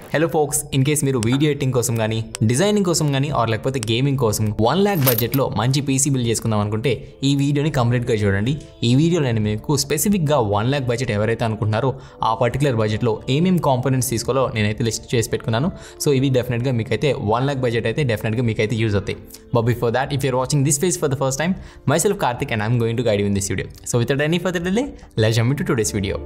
hello folks in case మీరు video editing కోసం కానీ డిజైనింగ్ కోసం కానీ ఆర్ లేకపోతే గేమింగ్ కోసం వన్ ల్యాక్ బడ్జెట్లో మంచి పీసీ బిల్డ్ చేసుకుందాం అనుకుంటే ఈ వీడియోని కంప్లీట్గా చూడండి ఈ వీడియోలో నేను మీకు స్పెసిఫిక్గా వన్ ల్యాక్ బడ్జెట్ ఎవరైతే అనుకుంటున్నారో ఆ పర్టికులర్ బడ్జెట్లో ఏమేమి కాంపోనెంట్స్ తీసుకోవాలో నేనైతే లిస్ట్ చేసి పెట్టుకున్నాను సో ఇవి డెఫినెట్గా మీకైతే వన్ ల్యాక్ బడ్జెట్ అయితే డెఫినెట్గా మీకైతే యూజ్ అవుతాయి but before that if you're watching this face for the first time myself Karthik and I'm going to guide in this video so with any further delay let jump to today's video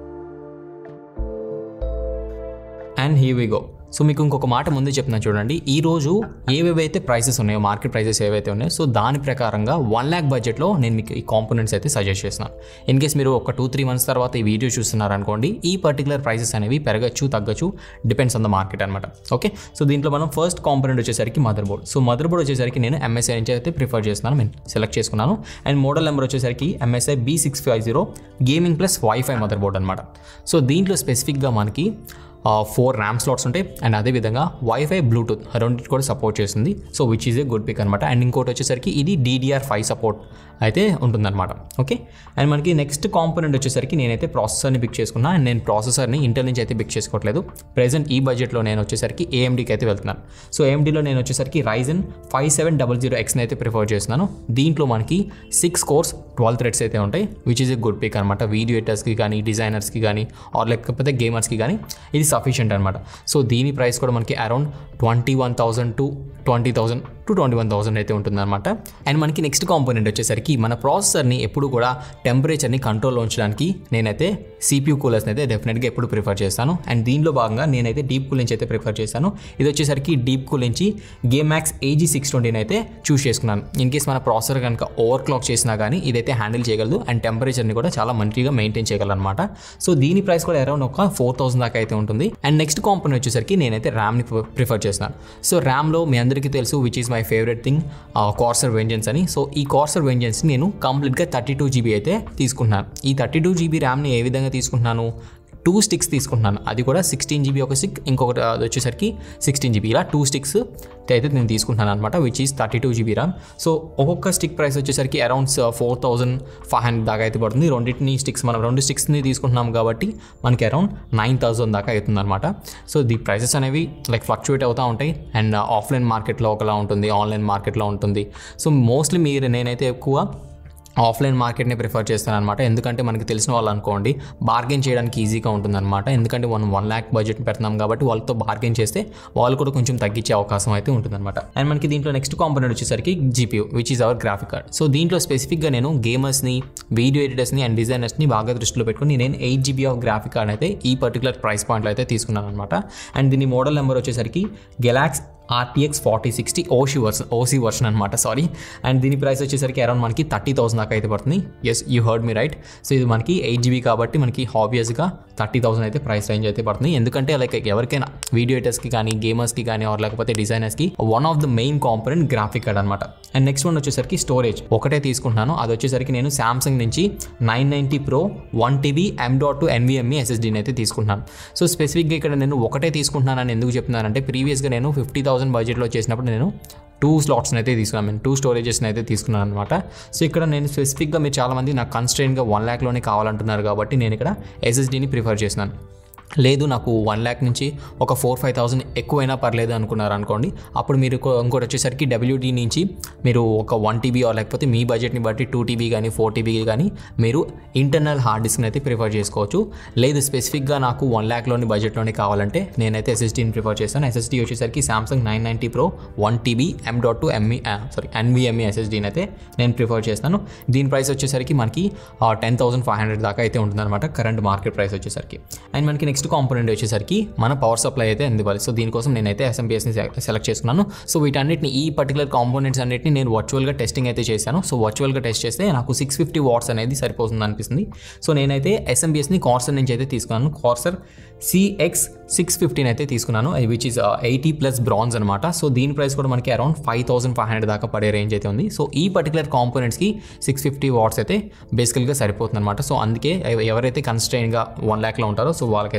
and here we go so మీకు ఇంకొక మాట ముందే చెప్తున్నాను చూడండి ఈ రోజు ఏవేవైతే prices ఉన్నాయో మార్కెట్ ప్రైసెస్ ఏవైతే ఉన్నాయో సో దాని ప్రకారంగా వన్ ల్యాక్ బడ్జెట్లో నేను మీకు ఈ కాంపోనెంట్స్ అయితే సజెస్ట్ చేస్తున్నాను ఇన్ కేస్ మీరు ఒక టూ త్రీ మంత్స్ తర్వాత ఈ వీడియో చూస్తున్నారు అనుకోండి ఈ పర్టికులర్ ప్రైసెస్ అనేవి పెరగచ్చు తగ్గచ్చు డిపెండ్స్ ఆన్ ద మార్కెట్ అనమాట ఓకే సో దీంట్లో మనం ఫస్ట్ కాంపోనెంట్ వచ్చేసరికి mother board so mother board వచ్చేసరికి నేను ఎంఎస్ఐ నుంచి అయితే ప్రిఫర్ చేస్తున్నాను నేను సెలెక్ట్ చేసుకున్నాను అండ్ మోడల్ నెంబర్ వచ్చేసరికి MSI B six five zero gaming plus WiFi mother board అనమాట సో దీంట్లో స్పెసిఫిక్గా మనకి ఫోర్ ర్యామ్ స్లాట్స్ ఉంటాయి అండ్ అదేవిధంగా వైఫై బ్లూటూత్ రెండింటి కూడా సపోర్ట్ చేస్తుంది so which is a good pick అనమాట అండ్ ఇంకోటి వచ్చేసరికి ఇది డీడీఆర్ ఫైవ్ సపోర్ట్ అయితే ఉంటుందన్నమాట ఓకే అండ్ మనకి నెక్స్ట్ కాంపోనెంట్ వచ్చేసరికి నేనైతే ప్రాసెసర్ని పిక్ చేసుకున్నా అండ్ నేను ప్రాసెసర్ని ఇంటర్ నుంచి అయితే పిక్ చేసుకోవట్లేదు ప్రెసెంట్ ఈ బడ్జెట్లో నేను వచ్చేసరికి ఏఎండీకి అయితే వెళ్తున్నాను సో ఏఎండీలో నేను వచ్చేసరికి Ryzen five seven double zero ఎక్స్ని అయితే ప్రిఫర్ చేస్తున్నాను దీంట్లో మనకి సిక్స్ కోర్స్ ట్వెల్వ్ థ్రెడ్స్ అయితే ఉంటాయి which is a good pick అనమాట వీడియో ఎడిటర్స్కి కానీ డిజైనర్స్కి కానీ ఆర్ లేకపోతే గేమర్స్కి కానీ ఇది సఫిషియంట్ అనమాట సో దీని ప్రైస్ కూడా మనకి around twenty one thousand to twenty thousand to twenty one thousand అయితే ఉంటుందన్నమాట అండ్ మనకి నెక్స్ట్ కాంపోనెంట్ వచ్చేసరికి మన ప్రాసెసర్ని ఎప్పుడు కూడా టెంపరేచర్ని కంట్రోల్లో ఉంచడానికి నేనైతే సిపియూ కూలర్స్ని అయితే డెఫినెట్గా ఎప్పుడు ప్రిఫర్ చేస్తాను అండ్ దీనిలో భాగంగా నేనైతే డీప్ కూల్ నుంచి అయితే ప్రిఫర్ చేస్తాను ఇది వచ్చేసరికి డీప్ కూల్ నుంచి గేమ్ మ్యాక్స్ ఏజీ సిక్స్ ట్వంటీని అయితే చూస్ చేసుకున్నాను ఇన్ కేస్ మన ప్రాసెసర్ కనుక ఓవర్ క్లాక్ చేసినా కానీ ఇదైతే హ్యాండిల్ చేయగలదు అండ్ టెంపరేచర్ని కూడా చాలా మంచిగా మెయింటైన్ చేయగలరు అనమాట సో దీని ప్రైస్ కూడా అరౌండ్ ఒక ఫోర్ థౌసండ్ దాకా అయితే ఉంటుంది అండ్ నెక్స్ట్ కాంపోనెంట్ వచ్చేసరికి నేనైతే ర్యామ్ని ప్రిఫర్ చేస్తున్నాను సో ర్యామ్లో మీ అందరికీ తెలుసు which is my favourite thing corsair vengeance అని సో ఈ కార్సర్ వెంజెన్స్ నేను కంప్లీట్గా థర్టీ టూ జీబీ అయితే తీసుకుంటున్నాను ఈ థర్టీ టూ జీబీ ర్యామ్ని ఏ విధంగా తీసుకుంటున్నాను టూ స్టిక్స్ తీసుకుంటున్నాను అది కూడా సిక్స్టీన్ జీబీ ఒక స్టిక్ ఇంకొకటి అది వచ్చేసరికి సిక్స్టీన్ జీబీ ఇలా టూ స్టిక్స్ అయితే నేను తీసుకుంటున్నాను అనమాట which is thirty two GB RAM so ఒక్కొక్క స్టిక్ ప్రైస్ వచ్చేసరికి around four thousand five hundred దాకా అయితే పడుతుంది రెండింటిని స్టిక్స్ మనం రెండు స్టిక్స్ని తీసుకుంటున్నాం కాబట్టి మనకి అరౌండ్ నైన్ థౌసండ్ దాకా అవుతుంది అనమాట సో ది ప్రైసెస్ అనేవి లైక్ ఫ్లక్చువేట్ అవుతూ ఉంటాయి అండ్ ఆఫ్లైన్ మార్కెట్లో ఒకలా ఉంటుంది ఆన్లైన్ మార్కెట్లో ఉంటుంది సో మోస్ట్లీ మీరు నేనైతే ఎక్కువ ఆఫ్లైన్ మార్కెట్ని ప్రిఫర్ చేస్తాను అనమాట ఎందుకంటే మనకి తెలిసిన వాళ్ళు అనుకోండి బార్గెన్ చేయడానికి ఈజీగా ఉంటుందన్నమాట ఎందుకంటే మనం వన్ ల్యాక్ బడ్జెట్ పెడుతున్నాం కాబట్టి వాళ్ళతో బార్గెన్ చేస్తే వాళ్ళు కూడా కొంచెం తగ్గించే అవకాశం అయితే ఉంటుందన్నమాట అండ్ మనకి దీంట్లో నెక్స్ట్ కాంపోనెంట్ వచ్చేసరికి GPU which is our graphic card so దీంట్లో స్పెసిఫిక్గా నేను గేమర్స్ని వీడియో ఎడిటర్స్ని అండ్ డిజైనర్స్ని బాగా దృష్టిలో పెట్టుకుని నేను eight GB of graphic card అయితే ఈ పర్టికులర్ ప్రైస్ పాయింట్లో అయితే తీసుకున్నాను అనమాట అండ్ దీని మోడల్ నెంబర్ వచ్చేసరికి Galax RTX forty sixty OC version OC version అనమాట సారీ అండ్ దీని ప్రైస్ వచ్చేసరికి అరౌండ్ మనకి థర్టీ థౌసండ్ దాకా అయితే పడుతుంది yes you heard me right so ఇది మనకి ఎయిట్ జీబీ కాబట్టి మనకి హాబియస్గా థర్టీ థౌసండ్ అయితే ప్రైస్ రేంజ్ అయితే పడుతుంది ఎందుకంటే లైక్ ఎవరికైనా వీడియో ఎడిటర్స్కి కానీ గేమర్స్కి కానీ ఆర్ లేకపోతే డిజైనర్స్కి one of the main component graphic card అనమాట అండ్ నెక్స్ట్ వన్ వచ్చేసరికి స్టోరేజ్ ఒకటే తీసుకుంటున్నాను అది వచ్చేసరికి నేను శాంసంగ్ నుంచి nine ninety pro one TB M dot two NVMe ఎస్ఎస్డీని అయితే తీసుకుంటున్నాను సో స్పెసిఫిక్గా ఇక్కడ నేను ఒకటే తీసుకుంటున్నానని ఎందుకు చెప్తున్నానంటే ప్రీవియస్గా నేను ఫిఫ్టీ థౌసండ్ బడ్జెట్లో చేసినప్పుడు నేను టూ స్లాట్స్ని అయితే తీసుకున్నాను నేను టూ స్టోరేజెస్ని అయితే తీసుకున్నాను అనమాట సో ఇక్కడ నేను స్పెసిఫిక్గా మీరు చాలామంది నాకు కన్స్ట్రెయిన్గా వన్ ల్యాక్లోనే కావాలంటున్నారు కాబట్టి నేను ఇక్కడ ఎస్ఎస్డీని ప్రిఫర్ చేస్తున్నాను లేదు నాకు వన్ ల్యాక్ నుంచి ఒక ఫోర్ ఫైవ్ థౌసండ్ ఎక్కువైనా పర్లేదు అనుకున్నారు అనుకోండి అప్పుడు మీరు ఇంకో- ఇంకోటి వచ్చేసరికి డబ్ల్యూడీ నుంచి మీరు ఒక వన్ టీబీ లేకపోతే మీ బడ్జెట్ని బట్టి టూ టీబీ కానీ ఫోర్ టీబీ కానీ మీరు ఇంటర్నల్ హార్డ్ డిస్క్ని అయితే ప్రిఫర్ చేసుకోవచ్చు లేదు స్పెసిఫిక్గా నాకు వన్ ల్యాక్లోని బడ్జెట్లోనే కావాలంటే నేనైతే ఎస్ఎస్డీని ప్రిఫర్ చేస్తాను ఎస్ఎస్డీ వచ్చేసరికి Samsung nine ninety pro one TB M dot two ME sorry NVMe ఎస్ఎస్డీని అయితే నేను ప్రిఫర్ చేస్తాను దీని ప్రైస్ వచ్చేసరికి మనకి టెన్ థౌసండ్ ఫైవ్ హండ్రెడ్ దాకా అయితే ఉంటుందన్నమాట కరెంట్ మార్కెట్ ప్రైస్ వచ్చేసరికి అండ్ మనకి నెక్స్ట్ కాంపోనెంట్ వచ్చేసరికి మన పవర్ సప్లై అయితే అందివ్వాలి సో దీనికోసం నేనైతే ఎస్ఎంబిఎస్ని సెలెక్ట్ చేసుకున్నాను సో వీటన్నిటిని ఈ పర్టికులర్ కాంపోనెంట్స్ అన్నిటిని నేను వర్చువల్గా టెస్టింగ్ అయితే చేశాను సో వర్చువల్గా టెస్ట్ చేస్తే నాకు సిక్స్ ఫిఫ్టీ వాట్స్ అనేది సరిపోతుంది అనిపిస్తుంది సో నేనైతే ఎస్ఎంబిఎస్ని కార్సర్ నుంచి అయితే తీసుకున్నాను కార్సర్ సిఎక్స్ సిక్స్ ఫిఫ్టీన్ అయితే తీసుకున్నాను which is eighty plus bronze అనమాట సో దీని ప్రైస్ కూడా మనకి around five thousand five hundred దాకా పడే రేంజ్ అయితే ఉంది సో ఈ పర్టికులర్ కాంపోనెంట్స్కి సిక్స్ ఫిఫ్టీ వాట్స్ అయితే బేసికల్గా సరిపోతుంది అనమాట సో అందుకే ఎవ- ఎవరైతే కన్స్ట్రైన్గా వన్ ల్యాక్లో ఉంటారో సో వాళ్ళకైతే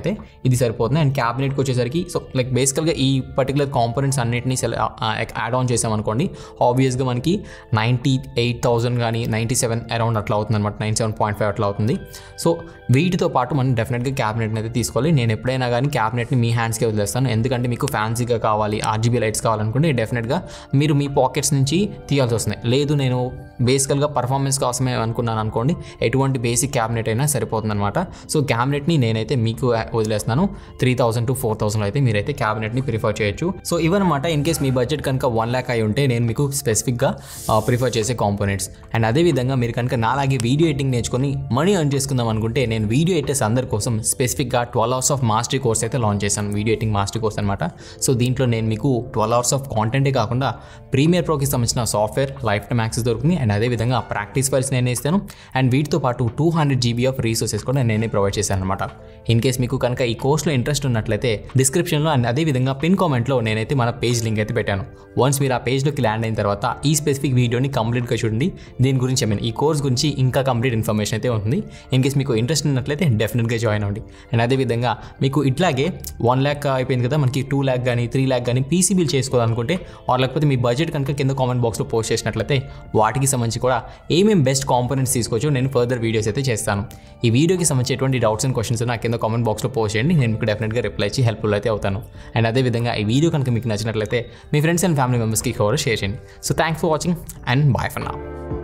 అయితే ఇది సరిపోతుంది అండ్ క్యాబినెట్కి వచ్చేసరికి సో లైక్ బేసికల్గా ఈ పర్టికులర్ కాంపోనెంట్స్ అన్నిటిని సెల్ యాడ్ ఆన్ చేసామనుకోండి ఆబ్వియస్గా మనకి నైంటీ ఎయిట్ థౌసండ్ కానీ నైంటీ సెవెన్ అరౌండ్ అట్లా అవుతుంది అనమాట నైన్ సెవెన్ పాయింట్ ఫైవ్ అట్లా అవుతుంది సో వీటితో పాటు మనం డెఫినెట్గా క్యాబినెట్ని అయితే తీసుకోవాలి నేను ఎప్పుడైనా కానీ క్యాబినెట్ని మీ హ్యాండ్స్కి వదిలేస్తాను ఎందుకంటే మీకు ఫ్యాన్సీగా కావాలి ఆర్జీబీ లైట్స్ కావాలనుకుంటే డెఫినెట్గా మీరు మీ పాకెట్స్ నుంచి తీయాల్సి వస్తుంది లేదు నేను బేసికల్గా పర్ఫార్మెన్స్ కోసమే అనుకున్నాను అనుకోండి ఎటువంటి బేసిక్ క్యాబినెట్ అయినా సరిపోతుంది అనమాట సో క్యాబినెట్ని నేనైతే మీకు వదిలేస్తున్నాను three thousand to four thousand అయితే మీరైతే క్యాబినెట్ని ప్రిఫర్ చేయొచ్చు సో ఇవన్నమాట ఇన్ కేస్ మీ బడ్జెట్ కనుక వన్ ల్యాక్ అయి ఉంటే నేను మీకు స్పెసిఫిక్గా ప్రిఫర్ చేసే కాంపోనెంట్స్ అండ్ అదేవిధంగా మీరు కనుక నాలాగే వీడియో ఎడిటింగ్ నేర్చుకొని మనీ ఎర్న్ చేసుకుందాం అనుకుంటే నేను వీడియో ఎడిటర్స్ అందరి కోసం స్పెసిఫిక్గా twelve hours of mastery course అయితే లాంచ్ చేశాను వీడియో ఎడిటింగ్ మాస్టరీ కోర్స్ అనమాట సో దీంట్లో నేను మీకు ట్వెల్వ్ అవర్స్ ఆఫ్ కాంటెంటే కాకుండా ప్రీమియర్ ప్రోకి సంబంధించిన సాఫ్ట్వేర్ లైఫ్ టైమ్ యాక్సెస్ దొరుకుతుంది అండ్ అదేవిధంగా ప్రాక్టీస్ ఫైల్స్ నేనే ఇస్తాను అండ్ వీటితో పాటు two hundred GB of resources కూడా నేనే ప్రొవైడ్ చేశాను అనమాట ఇన్ కేస్ మీకు కనుక ఈ కోర్స్లో ఇంట్రెస్ట్ ఉన్నట్లయితే డిస్క్రిప్షన్లో అండ్ అదేవిధంగా పిన్ కామెంట్లో నేనైతే మన పేజ్ లింక్ అయితే పెట్టాను వన్స్ మీరు ఆ పేజ్లోకి ల్యాండ్ అయిన తర్వాత ఈ స్పెసిఫిక్ వీడియోని కంప్లీట్గా చూడండి దీని గురించి ఐ మీన్ ఈ కోర్స్ గురించి ఇంకా కంప్లీట్ ఇన్ఫర్మేషన్ అయితే ఉంటుంది ఇన్ కేస్ మీకు ఇంట్రెస్ట్ ఉన్నట్లయితే డెఫినెట్గా జాయిన్ అవ్వండి అండ్ అదేవిధంగా మీకు ఇట్లాగే వన్ ల్యాక్ అయిపోయింది కదా మనకి టూ ల్యాక్ కానీ త్రీ ల్యాక్ కానీ పీసీ బిల్ చేసుకోవాలనుకుంటే ఆర్ లేకపోతే మీ బడ్జెట్ కనుక కింద కామెంట్ బాక్స్లో పోస్ట్ చేసినట్లయితే వాటికి సంబంధించి కూడా ఏమేమి బెస్ట్ కాంపోనెంట్స్ తీసుకోవచ్చు నేను ఫర్దర్ వీడియోస్ అయితే చేస్తాను ఈ వీడియోకి సంబంధించి ఎటువంటి డౌట్స్ అండ్ క్వశ్చన్స్ నా కింద కామెంట్ బాక్స్లో పోస్ట్ చేయండి నేను మీకు డెఫినెట్గా రిప్లై ఇచ్చి హెల్ప్ఫుల్ అయితే అవుతాను అండ్ అదేవిధంగా ఈ వీడియో కనుక మీకు నచ్చినట్లయితే మీ ఫ్రెండ్స్ అండ్ ఫ్యామిలీ మెంబర్స్కి కవర్ షేర్ చేయండి so thanks for watching and bye for నా